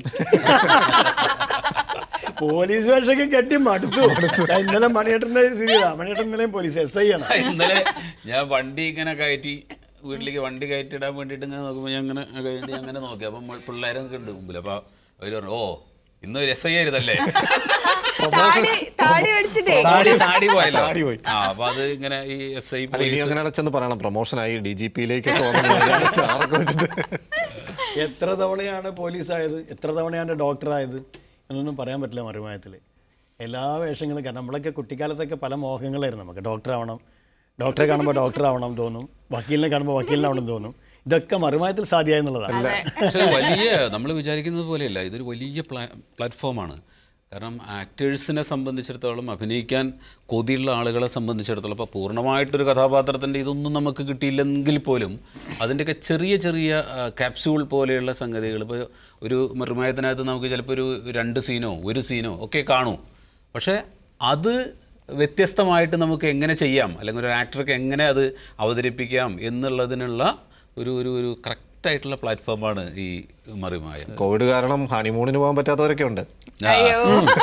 പോലീസ് വേഷമൊക്കെ കെട്ടി മടുത്തു ഞാൻ ഇന്നലെ മണിയേട്ടൻ്റെ സ്ഥിതിയിലാ മണിയേട്ടൻ ഇന്നലെയും പോലീസ് എസ് ഐ ആണ് ഇന്നലെ ഞാൻ വണ്ടി ഇങ്ങനെ കയറ്റി വീട്ടിലേക്ക് വണ്ടി കയറ്റിടാൻ വേണ്ടിയിട്ട് ഇങ്ങനെ നോക്കുമ്പോൾ ഞാൻ അങ്ങനെ കയറ്റി അങ്ങനെ നോക്കി അപ്പം പിള്ളേരൊക്കെ ഉണ്ട് മുമ്പിൽ അപ്പോൾ അവർ പറഞ്ഞു ഓ ഇന്ന് ഒരു എസ് ഐ ആയിരുന്നല്ലേ താടി താടി മേടിച്ചിട്ടേ താടി താടി പോയല്ലോ താടി പോയി. ആ അപ്പൊ അത് ഇങ്ങനെ ഈ എസ് ഐ അല്ല, ഇനി പോലീസ് അങ്ങനെ ചെന്ന് പറയണം പ്രൊമോഷനായി ഡി ജി പിയിലേക്ക് സ്റ്റാറൊക്കെ വെച്ചിട്ട് എത്ര തവണയാണ് പോലീസായത് എത്ര തവണയാണ് ഡോക്ടറായത് എന്നൊന്നും പറയാൻ പറ്റില്ല മറുമായത്തിൽ എല്ലാ വേഷങ്ങളും കാരണം നമ്മളൊക്കെ കുട്ടിക്കാലത്തൊക്കെ പല മോഹങ്ങളായിരുന്നു നമുക്ക് ഡോക്ടറാവണം ഡോക്ടറെ കാണുമ്പോൾ ഡോക്ടറാവണം തോന്നും വക്കീലിനെ കാണുമ്പോൾ വക്കീലിനാവണം തോന്നും ഇതൊക്കെ മറുമായത്തിൽ സാധ്യമായെന്നുള്ളതാണ് പക്ഷേ വലിയ നമ്മൾ വിചാരിക്കുന്നത് പോലെയല്ല ഇതൊരു വലിയ പ്ലാ പ്ലാറ്റ്ഫോമാണ് കാരണം ആക്ടേഴ്സിനെ സംബന്ധിച്ചിടത്തോളം അഭിനയിക്കാൻ കൊതിയുള്ള ആളുകളെ സംബന്ധിച്ചിടത്തോളം അപ്പോൾ പൂർണ്ണമായിട്ടൊരു കഥാപാത്രത്തിൻ്റെ ഇതൊന്നും നമുക്ക് കിട്ടിയില്ലെങ്കിൽ പോലും അതിൻ്റെയൊക്കെ ചെറിയ ചെറിയ ക്യാപ്സ്യൂൾ പോലെയുള്ള സംഗതികൾ ഇപ്പോൾ ഒരു മറുമയത്തിനകത്ത് നമുക്ക് ചിലപ്പോൾ ഒരു രണ്ട് സീനോ ഒരു സീനോ ഒക്കെ കാണൂ പക്ഷേ അത് വ്യത്യസ്തമായിട്ട് നമുക്ക് എങ്ങനെ ചെയ്യാം അല്ലെങ്കിൽ ഒരു ആക്ടർക്ക് എങ്ങനെ അത് അവതരിപ്പിക്കാം എന്നുള്ളതിനുള്ള ഒരു ഒരു ഒരു കറക്റ്റായിട്ടുള്ള പ്ലാറ്റ്ഫോമാണ് ഈ മറിമായം കോവിഡ് കാരണം ഹണിമൂണിന് പോകാൻ പറ്റാത്തവരൊക്കെ ഉണ്ട് അയ്യോ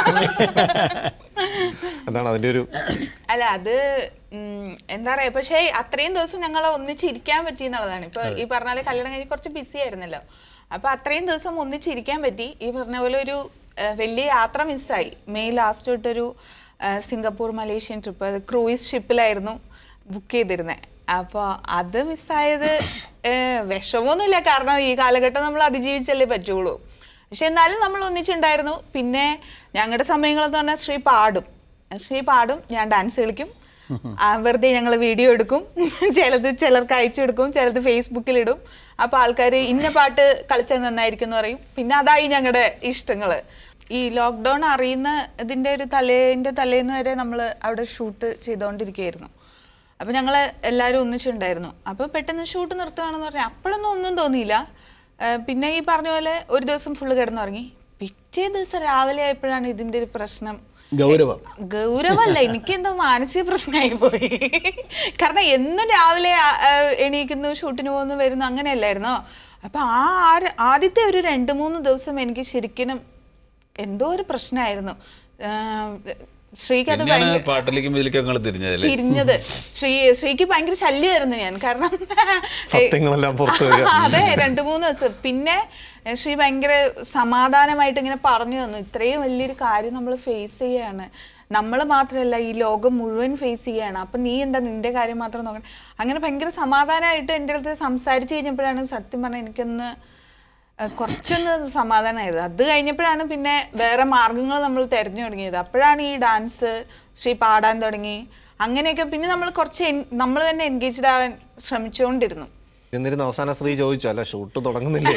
എന്താണ് അതിന്റെ ഒരു അല്ല അത് ഉം, എന്താ പറയാ പക്ഷേ അത്രയും ദിവസം ഞങ്ങൾ ഒന്നിച്ചിരിക്കാൻ പറ്റി എന്നുള്ളതാണ് ഇപ്പൊ ഈ പറഞ്ഞ പോലെ കല്യാണം കഴിഞ്ഞ് കുറച്ച് ബിസി ആയിരുന്നല്ലോ അപ്പൊ അത്രയും ദിവസം ഒന്നിച്ചിരിക്കാൻ പറ്റി ഈ പറഞ്ഞ പോലെ ഒരു ആ, വലിയ യാത്ര മിസ്സായി മെയ് ലാസ്റ്റ് തൊട്ടൊരു ആ, സിംഗപ്പൂർ മലേഷ്യൻ ട്രിപ്പ് അത് ക്രൂയിസ് ഷിപ്പിലായിരുന്നു ബുക്ക് ചെയ്തിരുന്നത് അപ്പോൾ അത് മിസ്സായത് വിഷമമൊന്നുമില്ല കാരണം ഈ കാലഘട്ടം നമ്മൾ അതിജീവിച്ചല്ലേ പറ്റുള്ളൂ പക്ഷെ എന്നാലും നമ്മൾ ഒന്നിച്ചുണ്ടായിരുന്നു പിന്നെ ഞങ്ങളുടെ സമയങ്ങളെന്ന് പറഞ്ഞാൽ ശ്രീ പാടും ശ്രീ പാടും ഞാൻ ഡാൻസ് കളിക്കും ആ, വെറുതെ ഞങ്ങൾ വീഡിയോ എടുക്കും ചിലത് ചിലർക്ക് അയച്ചു കൊടുക്കും ചിലത് ഫേസ്ബുക്കിലിടും അപ്പോൾ ആൾക്കാർ ഇന്ന പാട്ട് കളിച്ചാൽ നന്നായിരിക്കും എന്ന് പറയും പിന്നെ അതായി ഞങ്ങളുടെ ഇഷ്ടങ്ങൾ ഈ ലോക്ക്ഡൗൺ അറിയുന്ന ഇതിൻ്റെ ഒരു തലേൻ്റെ തലേന്ന് വരെ നമ്മൾ അവിടെ ഷൂട്ട് ചെയ്തുകൊണ്ടിരിക്കുകയായിരുന്നു അപ്പോൾ ഞങ്ങൾ എല്ലാവരും ഒന്നിച്ചുണ്ടായിരുന്നു അപ്പോൾ പെട്ടെന്ന് ഷൂട്ട് നിർത്തുകയാണെന്ന് പറഞ്ഞാൽ അപ്പോഴൊന്നും ഒന്നും തോന്നിയില്ല ആ, പിന്നെ ഈ പറഞ്ഞ പോലെ ഒരു ദിവസം ഫുള്ള് കിടന്നുറങ്ങി പിറ്റേ ദിവസം രാവിലെ ആയപ്പോഴാണ് ഇതിൻ്റെ ഒരു പ്രശ്നം ഗൗരവം ഗൗരവല്ല എനിക്ക് എന്തോ മാനസിക പ്രശ്നമായി പോയി കാരണം എന്നും രാവിലെ ആ, ആ, എണീക്കുന്നു ഷൂട്ടിന് പോകുന്നു വരുന്നു അങ്ങനെയല്ലായിരുന്നോ അപ്പൊ ആ ആര്- ആദ്യത്തെ ഒരു രണ്ട് മൂന്ന് ദിവസം എനിക്ക് ശരിക്കും എന്തോ ഒരു പ്രശ്നമായിരുന്നു ആ, ശ്രീക്ക് അത് പിന്നെയാണ് ഭയങ്കര പാട്ടിലേക്കും ഇതിലേക്കും ഞങ്ങൾ തിരിഞ്ഞതല്ലേ തിരിഞ്ഞത് ശ്രീ ശ്രീക്ക് ഭയങ്കര ശല്യമായിരുന്നു ഞാൻ കാരണം സത്യങ്ങളെല്ലാം പുറത്തു വരിക അതെ രണ്ടു മൂന്ന് ദിവസം പിന്നെ എ, ശ്രീ ഭയങ്കര സമാധാനമായിട്ട് ഇങ്ങനെ പറഞ്ഞു തന്നു ഇത്രയും വലിയൊരു കാര്യം നമ്മൾ ഫേസ് ചെയ്യാണ് നമ്മൾ മാത്രമല്ല ഈ ലോകം മുഴുവൻ ഫേസ് ചെയ്യാണ് അപ്പൊ നീ എന്താ നിന്റെ കാര്യം മാത്രം നോക്കണം അങ്ങനെ ഭയങ്കര സമാധാനമായിട്ട് എൻ്റെ അടുത്ത് സംസാരിച്ചു കഴിഞ്ഞപ്പോഴാണ് സത്യം പറഞ്ഞാൽ എനിക്കൊന്ന് ഏഹ് കുറച്ചൊന്ന് സമാധാനമായത് അത് കഴിഞ്ഞപ്പോഴാണ് പിന്നെ വേറെ മാർഗങ്ങൾ നമ്മൾ തിരഞ്ഞു തുടങ്ങിയത് അപ്പോഴാണ് ഈ ഡാൻസ് ശ്രീ പാടാൻ തുടങ്ങി അങ്ങനെയൊക്കെ പിന്നെ നമ്മൾ കുറച്ച് നമ്മൾ തന്നെ എൻഗേജ്ഡ് ആവാൻ ശ്രമിച്ചുകൊണ്ടിരുന്നു എന്നിരുന്ന് അവസാന ശ്രീ ചോദിച്ചു അല്ല ഷൂട്ട് തുടങ്ങുന്നില്ലേ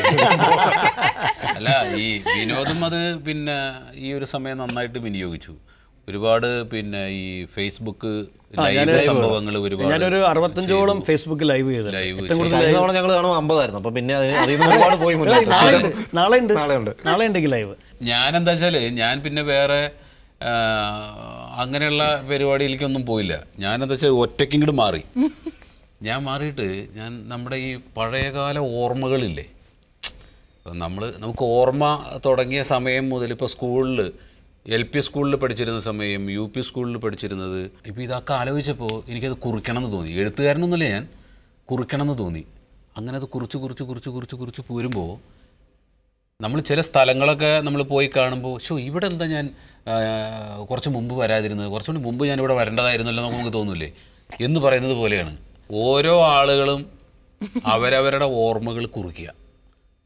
അല്ല ഈ വിനോദം അത് പിന്നെ ഈ ഒരു സമയം നന്നായിട്ട് വിനിയോഗിച്ചു ഒരുപാട് പിന്നെ ഈ ഫേസ്ബുക്ക് ലൈവ് സംഭവങ്ങൾ ഒരുപാട് ഞാനൊരു അറുപത്തഞ്ചോളം ഫേസ്ബുക്കിൽ ലൈവ് ചെയ്തു ലൈവ് ഏറ്റവും കൂടുതൽ കഴിഞ്ഞ തവണ ഞങ്ങൾ കാണുമ്പോൾ അമ്പതായിരുന്നു അപ്പൊ പിന്നെ അതിന് അതിൽ നിന്ന് ഒരുപാട് പോയി മുന്നോട്ട്. നാളെ ഉണ്ട് നാളെ ഉണ്ട് നാളെ ഉണ്ട്. നാളെ ഉണ്ടെങ്കിൽ ലൈവ് ഞാൻ എന്താ വെച്ചാൽ ഞാൻ പിന്നെ വേറെ ആ, അങ്ങനെയുള്ള പരിപാടിയിലേക്കൊന്നും പോയില്ല ഞാൻ എന്താ വെച്ചാൽ ഒറ്റയ്ക്ക് ഇങ്ങോട്ട് മാറി ഞാൻ മാറിയിട്ട് ഞാൻ നമ്മുടെ ഈ പഴയകാല ഓർമ്മകളില്ലേ നമ്മൾ നമുക്ക് ഓർമ്മ തുടങ്ങിയ സമയം മുതൽ ഇപ്പോൾ സ്കൂളിൽ എൽ പി സ്കൂളിൽ പഠിച്ചിരുന്ന സമയം യു പി സ്കൂളിൽ പഠിച്ചിരുന്നത് ഇപ്പോൾ ഇതൊക്കെ ആലോചിച്ചപ്പോൾ എനിക്കത് കുറിക്കണം എന്ന് തോന്നി എഴുത്തുകാരനൊന്നുമില്ല ഞാൻ കുറിക്കണം എന്ന് തോന്നി അങ്ങനെ അത് കുറിച്ച് കുറിച്ച് കുറിച്ച് കുറിച്ച് കുറിച്ച് പോരുമ്പോൾ നമ്മൾ ചില സ്ഥലങ്ങളൊക്കെ നമ്മൾ പോയി കാണുമ്പോൾ ഷോ ഇവിടെ എന്താ ഞാൻ ആ, കുറച്ച് മുമ്പ് വരാതിരുന്നത് കുറച്ചുകൂടി മുമ്പ് ഞാൻ ഇവിടെ വരേണ്ടതായിരുന്നല്ലോ എന്ന് നമുക്ക് തോന്നൂലേ എന്ന് പറയുന്നത് പോലെയാണ് ഓരോ ആളുകളും അവരവരുടെ ഓർമ്മകൾ കുറിക്കുക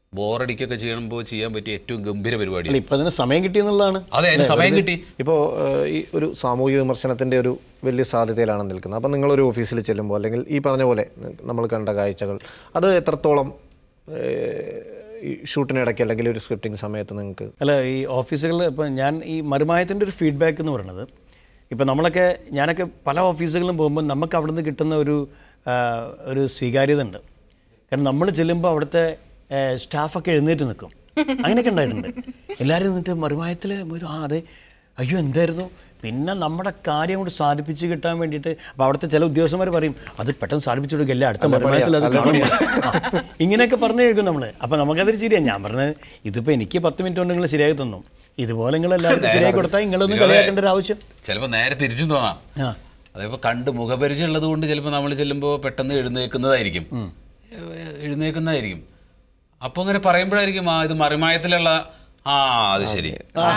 ബോറടിക്കൊക്കെ ചെയ്യുമ്പോൾ ചെയ്യാൻ പറ്റിയ ഏറ്റവും ഗംഭീര അല്ല പരിപാടിയാണ് ഇപ്പം അതിന് സമയം കിട്ടിയെന്നുള്ളതാണ് അതെ അതിന് സമയം കിട്ടി ഇപ്പോൾ ഈ ഒരു സാമൂഹിക വിമർശനത്തിൻ്റെ ഒരു വലിയ സാധ്യതയിലാണ് നിൽക്കുന്നത് അപ്പം നിങ്ങളൊരു ഓഫീസിൽ ചെല്ലുമ്പോൾ അല്ലെങ്കിൽ ഈ പറഞ്ഞ പോലെ നമ്മൾ കണ്ട കാഴ്ചകൾ അത് എത്രത്തോളം ഏഹ്, ഈ ഷൂട്ടിനിടയ്ക്ക് അല്ലെങ്കിൽ ഒരു സ്ക്രിപ്റ്റിംഗ് സമയത്ത് നിങ്ങൾക്ക് അല്ല ഈ ഓഫീസുകളിൽ ഇപ്പം ഞാൻ ഈ മറുമായത്തിൻ്റെ ഒരു ഫീഡ്ബാക്ക് എന്ന് പറയുന്നത് ഇപ്പം നമ്മളൊക്കെ ഞാനൊക്കെ പല ഓഫീസുകളിലും പോകുമ്പോൾ നമുക്ക് അവിടെ നിന്ന് കിട്ടുന്ന ഒരു ആ, ഒരു സ്വീകാര്യത ഉണ്ട് കാരണം നമ്മൾ ചെല്ലുമ്പോൾ അവിടുത്തെ ഏ, സ്റ്റാഫൊക്കെ എഴുന്നേറ്റ് നിൽക്കും അങ്ങനെയൊക്കെ ഉണ്ടായിട്ടുണ്ട് എല്ലാവരും നിന്നിട്ട് മറുമായത്തിൽ ഒരു ആ അതെ അയ്യോ എന്തായിരുന്നു പിന്നെ നമ്മുടെ കാര്യം കൊണ്ട് സാധിപ്പിച്ച് കിട്ടാൻ വേണ്ടിയിട്ട് അപ്പോൾ അവിടുത്തെ ചില ഉദ്യോഗസ്ഥന്മാർ പറയും അത് പെട്ടെന്ന് സാധിപ്പിച്ചു കൊടുക്കില്ല അടുത്ത മറുമായത്തിൽ അത് കാണുമ്പോൾ ആ, ഇങ്ങനെയൊക്കെ പറഞ്ഞു കേൾക്കും നമ്മൾ അപ്പോൾ നമുക്കതൊരു ശരിയാണ് ഞാൻ പറഞ്ഞത് ഇതിപ്പോൾ എനിക്ക് പത്ത് മിനിറ്റ് കൊണ്ട് നിങ്ങൾ ശരിയാക്കി തന്നു ഇതുപോലെ നിങ്ങൾ എല്ലാവർക്കും ശരിയാക്കി കൊടുത്താൽ നിങ്ങളൊന്നും കളിയാക്കേണ്ട ഒരു ആവശ്യം ചിലപ്പോൾ നേരെ തിരിച്ചും തോന്നാം ആ അതിപ്പോൾ കണ്ട് മുഖപരിചയം ഉള്ളത് കൊണ്ട് ചിലപ്പോൾ നമ്മൾ ചെല്ലുമ്പോൾ പെട്ടെന്ന് എഴുന്നേൽക്കുന്നതായിരിക്കും എ- എഴുന്നേൽക്കുന്നതായിരിക്കും അപ്പോൾ അങ്ങനെ പറയുമ്പോഴായിരിക്കും ആ ഇത് മറിമായത്തിലുള്ള ആ അത് ശരി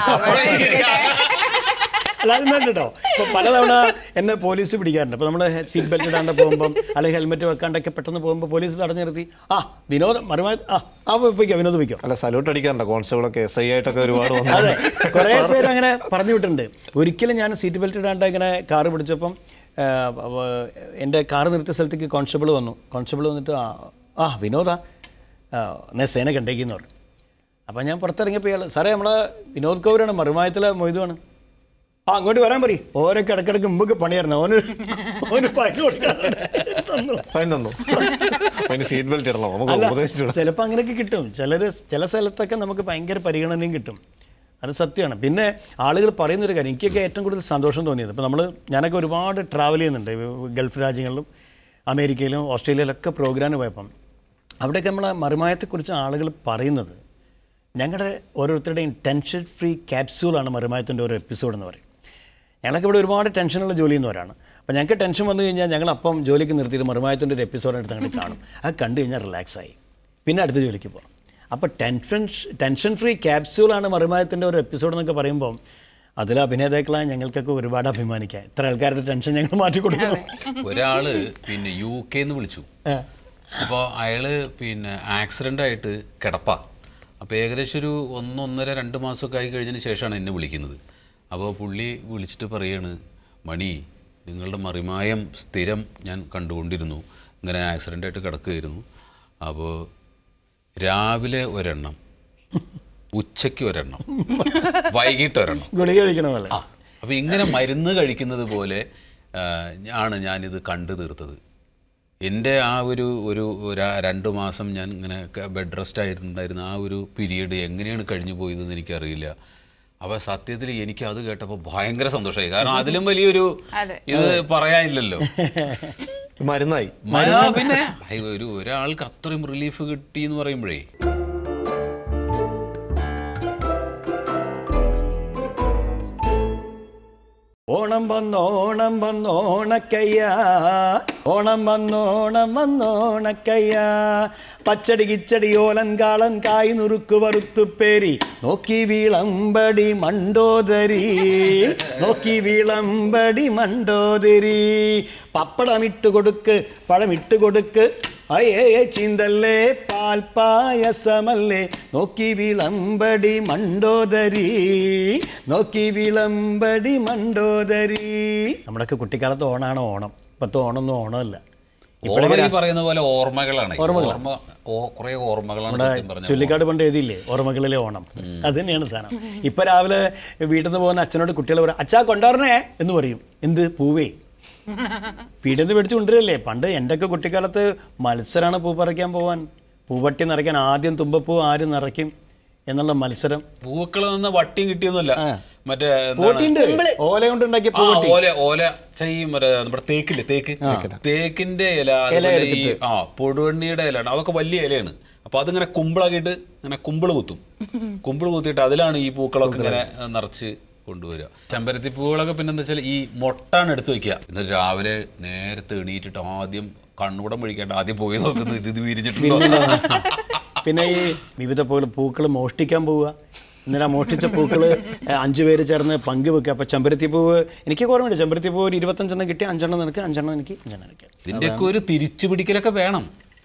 അല്ല അത് വേണ്ട കേട്ടോ ഇപ്പോൾ പലതവണ എന്നെ പോലീസ് പിടിക്കാറുണ്ട് അപ്പോൾ നമ്മൾ സീറ്റ് ബെൽറ്റ് ഇടാണ്ട് പോകുമ്പം അല്ലെങ്കിൽ ഹെൽമെറ്റ് വെക്കാണ്ടൊക്കെ പെട്ടെന്ന് പോകുമ്പോൾ പോലീസ് തടഞ്ഞു നിർത്തി ആ വിനോദ് മറുമായി ആ ആ പോയിക്കോ വിനോദ് പോയിക്കോ അല്ല സല്യൂട്ട് അടിക്കാറുണ്ട് കോൺസ്റ്റബിളൊക്കെ എസ് ഐ ആയിട്ടൊക്കെ ഒരുപാട് വന്നു അതെ കുറേ പേര് അങ്ങനെ പറഞ്ഞു വിട്ടിട്ടുണ്ട് ഒരിക്കലും ഞാൻ സീറ്റ് ബെൽറ്റ് ഇടാണ്ട് ഇങ്ങനെ കാറ് പിടിച്ചപ്പം ആ, അവ- എൻ്റെ കാറ് നിർത്തിയ സ്ഥലത്തേക്ക് കോൺസ്റ്റബിൾ വന്നു കോൺസ്റ്റബിൾ വന്നിട്ട് ആ ആ വിനോദാ എന്നെ സേന കണ്ടേക്കെന്ന് പറഞ്ഞു അപ്പം ഞാൻ പുറത്തിറങ്ങിയപ്പോൾ ഇയാൾ സാറേ നമ്മളെ വിനോദ് കൗരാണ് മറുമായത്തിലെ മൊയ്തുവാണ് ആ അങ്ങോട്ട് വരാൻ പറയും ഓരോ കിടക്കിടക്ക് മുമ്പൊക്കെ പണിയായിരുന്നു ഓന് ഓന് പണി കൊടുക്കാറുണ്ട് തന്നു. ഫൈൻ തന്നു അതിന് സീറ്റ് ബെൽറ്റ് ഇടണം നമുക്ക് അല്ല ഉപദേശിച്ചു ചിലപ്പോൾ അങ്ങനെയൊക്കെ കിട്ടും ചിലർ ചില സ്ഥലത്തൊക്കെ നമുക്ക് ഭയങ്കര പരിഗണനയും കിട്ടും അത് സത്യമാണ് പിന്നെ ആളുകൾ പറയുന്നൊരു കാര്യം എനിക്കൊക്കെ ഏറ്റവും കൂടുതൽ സന്തോഷം തോന്നിയത് ഇപ്പോൾ നമ്മൾ ഞാനൊക്കെ ഒരുപാട് ട്രാവൽ ചെയ്യുന്നുണ്ട് ഗൾഫ് രാജ്യങ്ങളിലും അമേരിക്കയിലും ഓസ്ട്രേലിയയിലൊക്കെ പ്രോഗ്രാമിന് പോയപ്പം അവിടെയൊക്കെ നമ്മളെ മറുമായത്തെക്കുറിച്ച് ആളുകൾ പറയുന്നത് ഞങ്ങളുടെ ഓരോരുത്തരുടെയും ടെൻഷൻ ഫ്രീ ക്യാപ്സ്യൂളാണ് മറുമായത്തിൻ്റെ ഓരോ എപ്പിസോഡ് എന്ന് പറയും ഞങ്ങളൊക്കെ ഇവിടെ ഒരുപാട് ടെൻഷനുള്ള ജോലി ചെയ്യുന്നവരാണ് അപ്പോൾ ഞങ്ങൾക്ക് ടെൻഷൻ വന്നു കഴിഞ്ഞാൽ ഞങ്ങൾ അപ്പം ജോലിക്ക് നിർത്തിയിട്ട് മറുമായത്തിൻ്റെ ഒരു എപ്പിസോഡ് എടുത്ത് അങ്ങോട്ട് കാണും അത് കണ്ടു കഴിഞ്ഞാൽ റിലാക്സ് ആയി പിന്നെ അടുത്ത ജോലിക്ക് പോകാം അപ്പോൾ ടെൻഷൻ ടെൻഷൻ ഫ്രീ ക്യാപ്സ്യൂളാണ് മറുമായത്തിൻ്റെ ഒരു എപ്പിസോഡ് എന്നൊക്കെ പറയുമ്പോൾ അതിൽ അഭിനേതാക്കളായ ഞങ്ങൾക്കൊക്കെ ഒരുപാട് അഭിമാനിക്കാം ഇത്ര ആൾക്കാരുടെ ടെൻഷൻ ഞങ്ങൾ മാറ്റി കൊടുക്കണം ഒരാള് പിന്നെ യു കെന്ന് വിളിച്ചു അപ്പോൾ അയാള് പിന്നെ ആക്സിഡൻ്റ് ആയിട്ട് കിടപ്പ അപ്പോൾ ഏകദേശം ഒരു ഒന്നൊന്നര രണ്ട് മാസമൊക്കെ ആയി കഴിഞ്ഞതിന് ശേഷമാണ് എന്നെ വിളിക്കുന്നത് അപ്പോൾ പുള്ളി വിളിച്ചിട്ട് പറയാണ് മണി നിങ്ങളുടെ മറിമായം സ്ഥിരം ഞാൻ കണ്ടുകൊണ്ടിരുന്നു ഇങ്ങനെ ആക്സിഡൻ്റ് ആയിട്ട് കിടക്കുകയായിരുന്നു അപ്പോൾ രാവിലെ ഒരെണ്ണം ഉച്ചയ്ക്ക് ഒരെണ്ണം വൈകിട്ട് ഒരെണ്ണം ഗുളിക കഴിക്കണ പോലെ ആ അപ്പോൾ ഇങ്ങനെ മരുന്ന് കഴിക്കുന്നത് പോലെ ആ, ആണ് ഞാനിത് കണ്ടു തീർത്തത് എൻ്റെ ആ ഒരു ഒരു ഒരു രണ്ട് മാസം ഞാൻ ഇങ്ങനെ ബെഡ് റെസ്റ്റ് ആയിട്ടുണ്ടായിരുന്ന ആ ഒരു പീരീഡ് എങ്ങനെയാണ് കഴിഞ്ഞു പോയതെന്ന് എനിക്കറിയില്ല അപ്പോൾ സത്യത്തിൽ എനിക്ക് അത് കേട്ടപ്പോൾ ഭയങ്കര സന്തോഷമായി കാരണം അതിലും വലിയൊരു അതെ. ഇത് പറയാനില്ലല്ലോ മരുന്നായി ആ, പിന്നെ ഐ, ഒരു ഒരാൾക്ക് അത്രയും റിലീഫ് കിട്ടി എന്ന് പറയുമ്പോഴേ ഓണം വന്നോണം വന്നോണക്കയ്യ ഓണം വന്നോണം വന്നോണക്കയ്യ പച്ചടി കിച്ചടി ഓലൻ കാളൻ കായ് നുറുക്ക് വറുത്തുപ്പേരി നോക്കി വീളമ്പടി മണ്ടോദരി നോക്കി വീളമ്പടി മണ്ടോദരി പപ്പടമിട്ട് കൊടുക്ക് പഴമിട്ട് കൊടുക്ക് അയ്യേ ചീന്തല്ലേ പാൽപ്പായസമല്ലേ നോക്കി വിളമ്പടി മണ്ടോദരി നോക്കി വിളമ്പടി മണ്ടോദരി നമ്മുടെയൊക്കെ കുട്ടിക്കാലത്ത് ഓണാണ് ഓണം ഇപ്പത്തെ ഓണമൊന്നും ഓണമല്ല ഓർമ്മ ഈ പറയുന്ന പോലെ ഓർമ്മകളാണ് ഓർമ്മ ഓ- കുറേ ഓർമ്മകളാണ് സത്യം പറഞ്ഞാൽ ചുള്ളിക്കാട് പണ്ട് എഴുതിയില്ലേ ഓർമ്മകളിലെ ഓണം അത് തന്നെയാണ് സാധനം ഇപ്പൊ രാവിലെ വീട്ടിൽ നിന്ന് പോകുന്ന അച്ഛനോട് കുട്ടികൾ പറയും അച്ഛാ കൊണ്ടുവരണേ എന്ന് പറയും എന്ത് പൂവേ വീട്ടിൽ നിന്ന് മേടിച്ച് കൊണ്ടുവരല്ലേ പണ്ട് എൻ്റെയൊക്കെ കുട്ടിക്കാലത്ത് മത്സരമാണ് പൂ പറിക്കാൻ പോവാൻ പൂവട്ടി നിറയ്ക്കാൻ ആദ്യം തുമ്പപ്പൂ ആര് നിറയ്ക്കും എന്നുള്ള മത്സരം പൂക്കള നിന്ന് വട്ടിയും കിട്ടിയൊന്നുമല്ല മറ്റേ എന്താണ് പൂട്ടിണ്ട് ഓല കൊണ്ട് ഉണ്ടാക്കിയ ആ, പൂവട്ടി ഓല ഓല ചെയ്യും മറ്റേ നമ്മുടെ തേക്കില്ലേ തേക്ക് തേക്കിന്റെ ഇല അതുപോലെ ഈ ആ പൊടുവണ്ണിയുടെ ഇല ഉണ്ട്. അതൊക്കെ വലിയ ഇലയാണ് അപ്പൊ അതിങ്ങനെ കുമ്പിളാക്കിയിട്ട് ഇങ്ങനെ കുമ്പിള് കുത്തും കുമ്പിള് കുത്തിയിട്ട് അതിലാണ് ഈ പൂക്കളൊക്കെ ഇങ്ങനെ നിറച്ച് കൊണ്ടുവരിക ചെമ്പരത്തി പൂവുകളൊക്കെ പിന്നെ എന്താ വെച്ചാൽ ഈ മൊട്ടാണ് എടുത്തു വെക്കുക എന്നിട്ട് രാവിലെ നേരത്തെ എണീറ്റിട്ട് ആദ്യം കണ്ണൂടം വഴിക്കാണ്ട് ആദ്യം പോയി നോക്കുന്നത് ഇത് ഇത് വിരിഞ്ഞിട്ടുണ്ടോ പിന്നെ ഈ വിവിധ പൂക്കൾ പൂക്കൾ മോഷ്ടിക്കാൻ പോവുക എന്നിട്ട് ആ മോഷ്ടിച്ച പൂക്കൾ അഞ്ച് പേര് ചേർന്ന് പങ്കുവെക്കുക അപ്പോൾ ചെമ്പരത്തി പൂവ് എനിക്ക് ഓർമ്മയുണ്ട് ചെമ്പരത്തി പൂവ് ഒരു ഇരുപത്തഞ്ചെണ്ണം കിട്ടി അഞ്ചെണ്ണം നിനക്ക് അഞ്ചെണ്ണം എനിക്ക് അഞ്ചെണ്ണം എനിക്ക് ഇതിന്റെയൊക്കെ ഒരു തിരിച്ചു പിടിക്കലൊക്കെ വേണം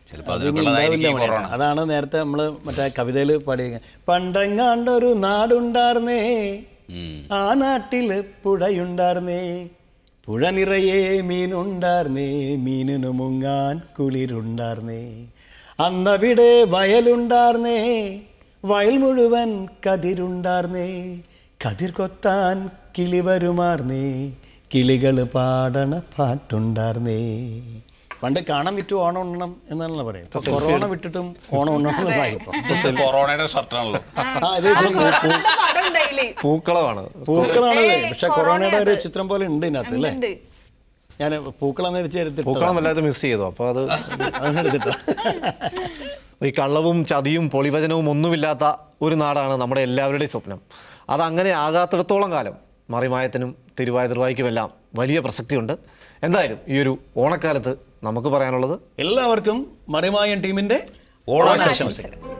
ചിലപ്പോൾ അതിനി അതിനുള്ളതായിരിക്കും ഈ ഉണ്ടാവില്ല കൊറോണ മോനെ. അതാണ് നേരത്തെ നമ്മൾ മറ്റേ കവിതയിൽ പാടിയ പണ്ടെങ്ങാണ്ടൊരു നാടുണ്ടാർന്നേ ഉം. ആ നാട്ടില് പുഴയുണ്ടാർന്നേ പുഴ നിറയെ മീനുണ്ടാർന്നേ മീനിനു മുങ്ങാൻ കുളിരുണ്ടാർന്നേ അന്നവിടെ വയലുണ്ടാർന്നേ വയൽ മുഴുവൻ കതിരുണ്ടാർന്നേ കതിർ കൊത്താൻ കിളി വരുമാർന്നേ കിളികൾ പാടണ പാട്ടുണ്ടാർന്നേ പണ്ട് കാണാൻ വിറ്റു ഓണം ഉണ്ണണം എന്നാണല്ലോ പറയാം ഇപ്പൊ കൊറോണ വിട്ടിട്ടും ഓണം ഉണ്ണണം എന്നായി ഇപ്പൊ. ഇത് കൊറോണയുടെ ഷർട്ടാണല്ലോ ആ, ഇത് ഇപ്പൊ പടം ഡെയിലി പൂക്കളമാണ് പൂക്കളാണല്ലേ ഏയ്, പക്ഷെ കൊറോണയുടെ ഒരു കൊറോണയത്. ചിത്രം പോലെ ഉണ്ട് ഇതിനകത്ത് അല്ലേ ഉണ്ട് ഞാൻ പൂക്കളെന്ന് വെച്ച് പൂക്കളം വല്ലാതെ മിസ് ചെയ്തു അപ്പോൾ അത് എടുത്തിട്ടാ ഈ കള്ളവും ചതിയും പൊളിവചനവും ഒന്നുമില്ലാത്ത ഒരു നാടാണ് നമ്മുടെ എല്ലാവരുടെയും സ്വപ്നം അതങ്ങനെ ആകാത്തിടത്തോളം കാലം മറിമായത്തിനും തിരുവാതിർവായിക്കുമെല്ലാം വലിയ പ്രസക്തിയുണ്ട് എന്തായാലും ഈ ഒരു ഓണക്കാലത്ത് നമുക്ക് പറയാനുള്ളത് എല്ലാവർക്കും മറിമായൻ ടീമിന്റെ ഓണാശംസകൾ